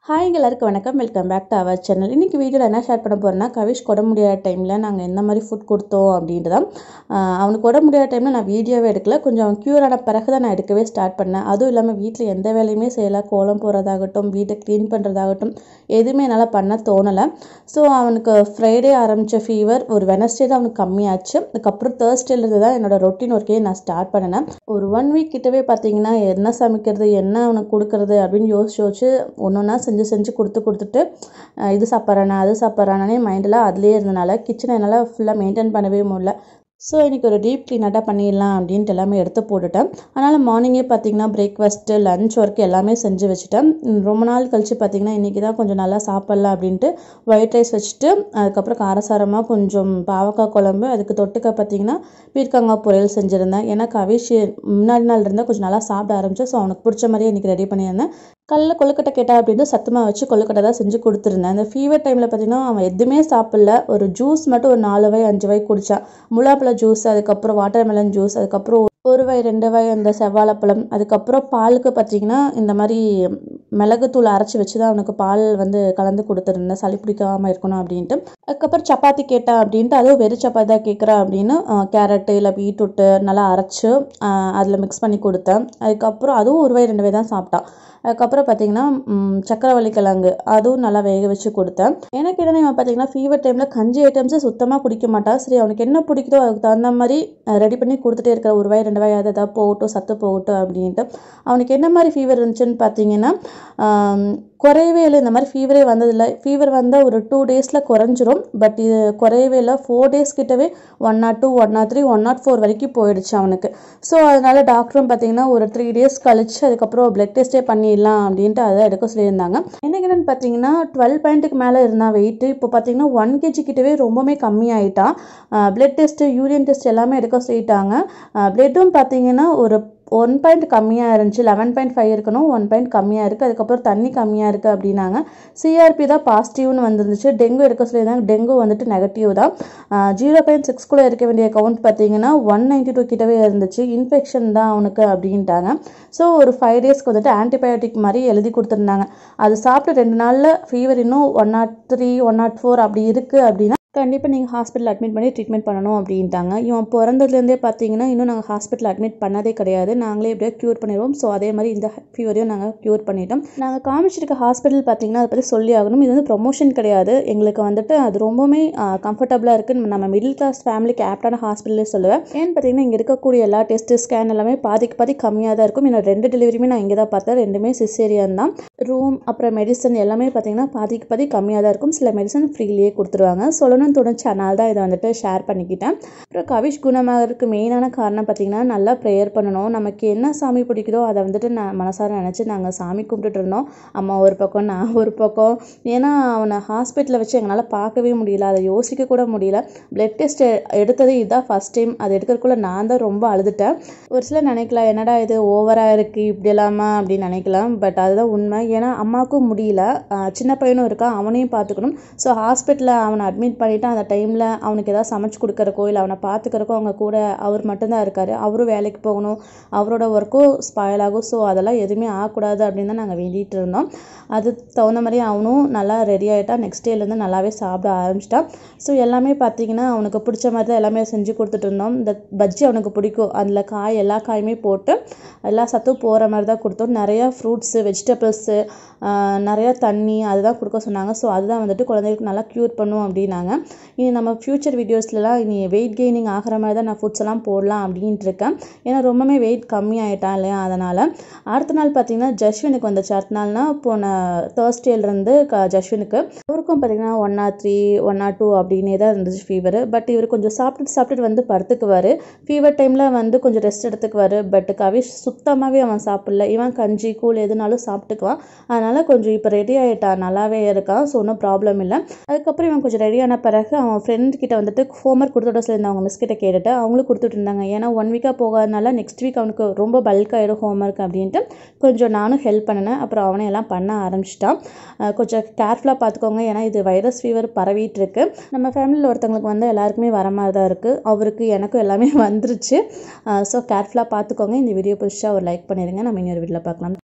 hi எல்லாருக்கும் வணக்கம் welcome back to our channel இன்றைக்கி வீடியோவில் என்ன ஷேர் பண்ண போகிறேன்னா கவிஷ் கொட முடியாத டைமில் நாங்கள் எந்த மாதிரி ஃபுட் கொடுத்தோம் அப்படின்ட்டு தான் ஆஹ் அவனுக்கு கொட முடியாத டைமில் நான் வீடியோவே எடுக்கல கொஞ்சம் அவன் க்யூர் ஆன பிறகு தான் நான் எடுக்கவே ஸ்டார்ட் பண்ணேன் அதுவும் இல்லாமல் வீட்டில் எந்த வேலையுமே செய்யலை கோலம் போடுறதாகட்டும் வீட்டை க்ளீன் பண்ணுறதாகட்டும் எதுவுமே என்னால் பண்ண தோணலை ஸோ அவனுக்கு ஃப்ரைடே ஆரம்பித்த ஃபீவர் ஒரு வெனஸ்டே தான் அவனுக்கு கம்மியாச்சு அதுக்கப்புறம் தேர்ஸ்டேலேருந்து தான் என்னோட ரொட்டீன் ஒர்க்கே நான் ஸ்டார்ட் பண்ணினேன் ஒரு ஒன் வீக் கிட்டவே பார்த்தீங்கன்னா என்ன சமைக்கிறது என்ன அவனுக்கு கொடுக்கறது அப்படின்னு யோசிச்சு யோசிச்சு ஒன்று ஒன்றா செஞ்சு செஞ்சு கொடுத்து கொடுத்துட்டு அஹ் இது சாப்பிட்றானா அது சாப்பிட்றானே மைண்டில் அதுலேயே இருந்தனால கிச்சனை என்னால் ஃபுல்லாக மெயின்டைன் பண்ணவே முடியல ஸோ இன்றைக்கி ஒரு டீப் க்ளீனாக பண்ணிடலாம் அப்படின்ட்டு எல்லாமே எடுத்து போட்டுட்டேன் அதனால் மார்னிங்கே பார்த்தீங்கன்னா பிரேக்ஃபாஸ்ட்டு லஞ்ச் ஒர்க் எல்லாமே செஞ்சு வச்சுட்டேன் உம் ரொம்ப நாள் கழித்து பார்த்தீங்கன்னா இன்றைக்கி தான் கொஞ்சம் நல்லா சாப்பிட்லாம் அப்படின்ட்டு ஒயிட் ரைஸ் வச்சுட்டு அதுக்கப்புறம் காரசாரமாக கொஞ்சம் பாவக்காய் குழம்பு அதுக்கு தொட்டுக்க பார்த்தீங்கன்னா பீர்க்கங்காய் பொரியல் செஞ்சுருந்தேன் ஏன்னா கவிஷ் முன்னாடி நாள் இருந்தால் கொஞ்சம் நல்லா சாப்பிட ஆரம்பிச்சேன் ஸோ அவனுக்கு பிடிச்ச மாதிரியே இன்றைக்கி ரெடி பண்ணியிருந்தேன் கல்ல கொழுக்கட்டை கேட்டா அப்படின்னு சத்துமா வச்சு கொழுக்கட்டை தான் செஞ்சு கொடுத்துருந்தேன் அந்த ஃபீவர் டைமில் பார்த்தீங்கன்னா அவன் எதுவுமே சாப்பிடல ஒரு ஜூஸ் மட்டும் ஒரு நாலு வாய் அஞ்சு வாய் குடித்தான் முலாப்பழ ஜூஸ் அதுக்கப்புறம் வாட்டர்மெலன் ஜூஸ் அதுக்கப்புறம் ஒரு வாய் ரெண்டு வாய் அந்த செவ்வாழைப்பழம் அதுக்கப்புறம் பாலுக்கு பார்த்தீங்கன்னா இந்த மாதிரி மிளகுத்தூள் அரைச்சி வச்சு தான் அவனுக்கு பால் வந்து கலந்து கொடுத்துருந்தேன் சளி பிடிக்காமல் இருக்கணும் அப்படின்ட்டு அதுக்கப்புறம் சப்பாத்தி கேட்டா அப்படின்ட்டு அதுவும் வெறும் சப்பாத்தி தான் கேட்குறா அப்படின்னு கேரட்டு இல்லை பீட்ரூட்டு நல்லா அரைச்சி அதில் மிக்ஸ் பண்ணி கொடுத்தேன் அதுக்கப்புறம் அதுவும் ஒரு வாய் ரெண்டு வாய் தான் சாப்பிட்டான் அதுக்கப்புறம் பார்த்தீங்கன்னா ம், சக்கரவள்ளி கிழங்கு அதுவும் நல்லா வேக வச்சு கொடுத்தேன் எனக்கு என்னென்ன இவன் பார்த்தீங்கன்னா ஃபீவர் டைமில் கஞ்சி ஐட்டம்ஸே சுத்தமாக குடிக்க மாட்டான் சரி அவனுக்கு என்ன பிடிக்குதோ அதுக்கு தகுந்த மாதிரி ரெடி பண்ணி கொடுத்துட்டே இருக்கிற ஒரு வாய் ரெண்டு வாய் அது எதாவது போகட்டும் சத்து போகட்டும் அப்படின்ட்டு அவனுக்கு என்ன மாதிரி ஃபீவர் இருந்துச்சுன்னு பார்த்தீங்கன்னா ஆம், குறையவே இல்லை இந்த மாதிரி ஃபீவரே வந்ததில்லை ஃபீவர் வந்தால் ஒரு டூ டேஸில் குறைஞ்சிரும் பட் இது குறையவே இல்லை ஃபோர் டேஸ் கிட்டவே one nought two one nought three one nought four வரைக்கும் போயிடுச்சு அவனுக்கு ஸோ அதனால டாக்டரும் பார்த்தீங்கன்னா ஒரு த்ரீ டேஸ் கழிச்சு அதுக்கப்புறம் பிளட் டெஸ்ட்டே பண்ணிடலாம் அப்படின்ட்டு அதை எடுக்க சொல்லியிருந்தாங்க எனக்கு என்னன்னு பார்த்தீங்கன்னா டுவெல் பாயிண்ட்டுக்கு மேலே இருந்தால் வெயிட்டு இப்போ பார்த்தீங்கன்னா ஒன் கேஜி கிட்டவே ரொம்பவுமே கம்மியாயிட்டான் பிளட் டெஸ்ட்டு யூரியன் டெஸ்ட் எல்லாமே எடுக்க சொல்லிட்டாங்க பிளட்டும் பார்த்தீங்கன்னா ஒரு ஒன் பாயிண்ட் கம்மியாக இருந்துச்சு லெவன் பாயிண்ட் ஃபைவ் இருக்கணும் ஒன் பாயிண்ட் கம்மியாக இருக்குது அதுக்கப்புறம் தண்ணி கம்மியாக இருக்குது அப்படின்னாங்க சிஆர்பி தான் பாசிட்டிவ்னு வந்துருந்துச்சு டெங்கு எடுக்க சொல்லியிருந்தாங்க டெங்கு வந்துட்டு நெகட்டிவ் தான் ஜீரோ பாயிண்ட் சிக்ஸ்குள்ளே இருக்க வேண்டிய கவுண்ட் பார்த்தீங்கன்னா ஒன் நைன்டி டூ கிட்டவே இருந்துச்சு இன்ஃபெக்ஷன் தான் அவனுக்கு அப்படின்ட்டாங்க ஸோ ஒரு ஃபைவ் டேஸ்க்கு வந்துட்டு ஆன்டிபயோட்டிக் மாதிரி எழுதி கொடுத்துருந்தாங்க அது சாப்பிட்டு ரெண்டு நாளில் ஃபீவர் இன்னும் one nought three one nought four அப்படி இருக்குது அப்படின்னா கண்டிப்பாக நீங்கள் ஹாஸ்பிட்டல் அட்மிட் பண்ணி ட்ரீட்மெண்ட் பண்ணணும் அப்படின்ட்டாங்க இவன் பிறந்ததுலேருந்தே பார்த்தீங்கன்னா இன்னும் நாங்கள் ஹாஸ்பிட்டல் அட்மிட் பண்ணதே கிடையாது நாங்களே எப்படியோ க்யூர் பண்ணிடுவோம் ஸோ அதே மாதிரி இந்த ஃபீவரையும் நாங்கள் க்யூர் பண்ணிட்டோம் நாங்கள் காமிச்சிருக்க ஹாஸ்பிட்டல் பார்த்தீங்கன்னா அதை பற்றி சொல்லி ஆகணும் இது வந்து ப்ரொமோஷன் கிடையாது எங்களுக்கு வந்துட்டு அது ரொம்பவுமே கம்ஃபர்டபுளாக இருக்குது நம்ம மிடில் கிளாஸ் ஃபேமிலிக்கு ஆப்டான ஹாஸ்பிட்டலே சொல்லுவேன் ஏன்னு பார்த்தீங்கன்னா இங்கே இருக்கக்கூடிய எல்லா டெஸ்ட்டு ஸ்கேன் எல்லாமே பாதிக்கு பாதி கம்மியாக தான் இருக்கும் என்னோட ரெண்டு டெலிவரியுமே நான் இங்கே தான் பார்த்தேன் ரெண்டுமே சிசேரியன் தான் ரூம் அப்புறம் மெடிசன் எல்லாமே பார்த்தீங்கன்னா பாதிக்கு பாதி கம்மியாக தான் இருக்கும் சில மெடிசன் ஃப்ரீலேயே கொடுத்துருவாங்க சொல்லணும்னு தோணுச்சு அதனால தான் இதை வந்துட்டு ஷேர் பண்ணிக்கிட்டேன் அப்புறம் கவிஷ் குணமாகறதுக்கு மெயினான காரணம் பார்த்தீங்கன்னா நல்லா ப்ரேயர் பண்ணணும் நமக்கு என்ன சாமி பிடிக்குதோ அதை வந்துட்டு நான் மனசார நினச்சி நாங்கள் சாமி கும்பிட்டுட்டு இருந்தோம் அம்மா ஒரு பக்கம் நான் ஒரு பக்கம் ஏன்னா அவனை ஹாஸ்பிட்டலில் வச்சு எங்களால் பார்க்கவே முடியல அதை யோசிக்க கூட முடியல பிளட் டெஸ்ட் எடுத்தது இதுதான் ஃபஸ்ட் டைம் அது எடுக்கிறதுக்குள்ள நான் தான் ரொம்ப அழுதுட்டேன் ஒரு சிலர் நினைக்கலாம் என்னடா இது ஓவராக இருக்குது இப்படி இல்லாமா அப்படின்னு நினைக்கலாம் பட் அதுதான் உண்மை ஏன்னா அம்மாவுக்கும் முடியல ஆஹ் சின்ன பையனும் இருக்கான் அவனையும் பார்த்துக்கணும் ஸோ ஹாஸ்பிட்டலில் அவனை அட்மிட் பண்ணிவிட்டு அந்த டைமில் அவனுக்கு ஏதாவது சமைச்சு கொடுக்கறக்கோ இல்லை அவனை பார்த்துக்கறக்கோ அவங்க கூட அவர் மட்டும்தான் இருக்கார் அவரும் வேலைக்கு போகணும் அவரோட ஒர்க்கும் ஸ்பாயில் ஆகும் ஸோ அதெல்லாம் எதுவுமே ஆகக்கூடாது அப்படின்னு தான் நாங்கள் வேண்டிகிட்டு இருந்தோம் அது தகுந்த மாதிரி அவனும் நல்லா ரெடி ஆகிட்டான் நெக்ஸ்ட் டேலேருந்து நல்லாவே சாப்பிட ஆரம்பிச்சிட்டான் ஸோ எல்லாமே பார்த்தீங்கன்னா அவனுக்கு பிடிச்ச மாதிரி தான் எல்லாமே செஞ்சு கொடுத்துட்டு இருந்தோம் இந்த பஜ்ஜி அவனுக்கு பிடிக்கும் அதில் காய் எல்லா காயுமே போட்டு எல்லா சத்தும் போகிற மாதிரி தான் கொடுத்தோம் நிறையா ஃப்ரூட்ஸு வெஜிடபிள்ஸு நிறையா தண்ணி அதுதான் கொடுக்க சொன்னாங்க ஸோ அதுதான் வந்துட்டு குழந்தைகளுக்கு நல்லா க்யூர் பண்ணும் அப்படின்னாங்க இனி நம்ம ஃப்யூச்சர் வீடியோஸ்லலாம் இனி வெயிட் கெய்னிங் ஆகிற மாதிரி தான் நான் ஃபுட்ஸ் எல்லாம் போடலாம் அப்படின்ட்டு இருக்கேன் ஏன்னா ரொம்பவே வெயிட் கம்மி ஆகிட்டான் இல்லையா அதனால் அடுத்த நாள் பார்த்தீங்கன்னா ஜஸ்வினுக்கு வந்துச்சு அடுத்த நாள்னா போன தேர்ஸ்டேலேருந்து க ஜஸ்வினுக்கு அவருக்கும் பார்த்தீங்கன்னா one or three one or two அப்படின்னே தான் இருந்துச்சு ஃபீவர் பட் இவர் கொஞ்சம் சாப்பிட்டுட்டு சாப்பிட்டுட்டு வந்து படுத்துக்குவார் ஃபீவர் டைமில் வந்து கொஞ்சம் ரெஸ்ட் எடுத்துக்குவார் பட் கவிஷ் சுத்தமாகவே அவன் சாப்பிடல இவன் கஞ்சி கூழ் எதுனாலும் சாப்பிட்டுக்குவான் அதனால் கொஞ்சம் இப்போ ரெடி ஆகிட்டான் நல்லாவே இருக்கான் ஸோ ஒன்றும் ப்ராப்ளம் இல்லை அதுக்கப்புறம் இவன் கொஞ்சம் ரெடி ஆன பிறகு அவன் ஃப்ரெண்ட் கிட்ட வந்துட்டு ஹோம்ஒர்க் கொடுத்துட சொல்லியிருந்தாங்க மிஸ் கிட்ட கேட்டுட்டு அவங்களும் கொடுத்துட்டு இருந்தாங்க ஏன்னா ஒன் வீக்காக போகாதனால நெக்ஸ்ட் வீக் அவனுக்கு ரொம்ப பல்க் ஆயிடும் ஹோம்ஒர்க் அப்படின்ட்டு கொஞ்சம் நானும் ஹெல்ப் பண்ணினேன் அப்புறம் அவனை எல்லாம் பண்ண ஆரம்பிச்சிட்டான் அஹ் கொஞ்சம் கேர்ஃபுல்லாக பார்த்துக்கோங்க ஏன்னா இது வைரஸ் ஃபீவர் பரவிட்டு இருக்கு நம்ம ஃபேமிலியில் ஒருத்தவங்களுக்கு வந்து எல்லாருக்குமே வர மாதிரி தான் இருக்குது அவருக்கு எனக்கும் எல்லாமே வந்துருச்சு ஸோ கேர்ஃபுல்லாக பார்த்துக்கோங்க இந்த வீடியோ பிடிச்சா ஒரு லைக் பண்ணிடுங்க நம்ம இன்னொரு வீடியோவில் பார்க்கலாம்